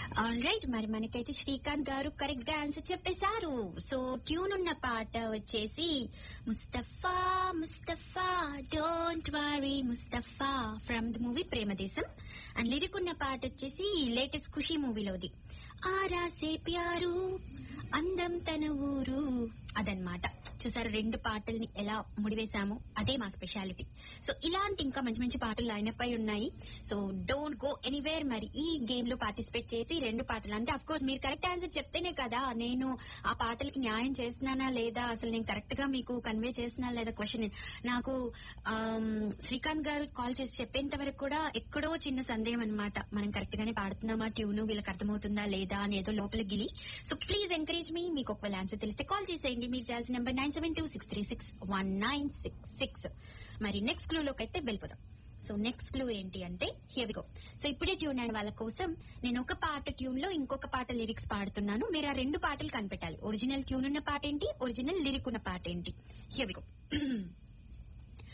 right మరి మనకైతే శ్రీకాంత్ గారు కరెక్ట్ గా ఆన్సర్ చెప్పేశారు సో ట్యూన్ ఉన్న పాట వచ్చేసి Mustafa Mustafa don't worry Mustafa from the movie Premadesam and lyric ఉన్న పాట వచ్చేసి లేటెస్ట్ ఖుషి మూవీలోది ఆరాసే ప్యారు అందం తన ఊరు అదనమాట చూసారు రెండు పాటల్ని ఎలా ముడివేశాము అదే మా స్పెషాలిటీ సో ఇలాంటి ఇంకా మంచి మంచి పాటలు లైనప్ అయి ఉన్నాయి సో డోంట్ గో ఎనీవేర్ మరి ఈ గేమ్ లో పార్టిసిపేట్ చేసి రెండు పాటలు అంటే అఫ్ కోర్స్ మీరు కరెక్ట్ ఆన్సర్ చెప్తేనే కదా నేను ఆ పాటలకి న్యాయం చేస్తున్నానా లేదా అసలు నేను కరెక్ట్ గా మీకు కన్వే చేసినా లేదా క్వశ్చన్ నాకు ఆమ్, శ్రీకాంత్ గారు కాల్ చేసి చెప్పేంత వరకు కూడా ఎక్కడో చిన్న సందేహం అనమాట మనం కరెక్ట్ గానే పాడుతున్నామా ట్యూన్ వీళ్ళకి అర్థమవుతుందా లేదా అని ఏదో లోపల గిలి సో ప్లీజ్ ఎంకరేజ్ మీ మీకు ఒకవేళ ఆన్సర్ తెలిస్తే కాల్ చేసేయండి మీరు చేయాల్సిన number nine seven two six three six one nine six six మరి నెక్స్ట్ క్లూ లోకి అయితే వెళ్ళిపోదాం సో నెక్స్ట్ క్లూ ఏంటి అంటే హియర్ గో సో ఇప్పుడే ట్యూన్ అయిన వాళ్ళ కోసం నేను ఒక పాట ట్యూన్ లో ఇంకొక పాట లిరిక్స్ పాడుతున్నాను మీరు ఆ రెండు పాటలు కనిపెట్టాలి ఒరిజినల్ ట్యూన్ ఉన్న పాట ఏంటి ఒరిజినల్ లిరిక్ ఉన్న పాట ఏంటి హియర్ గో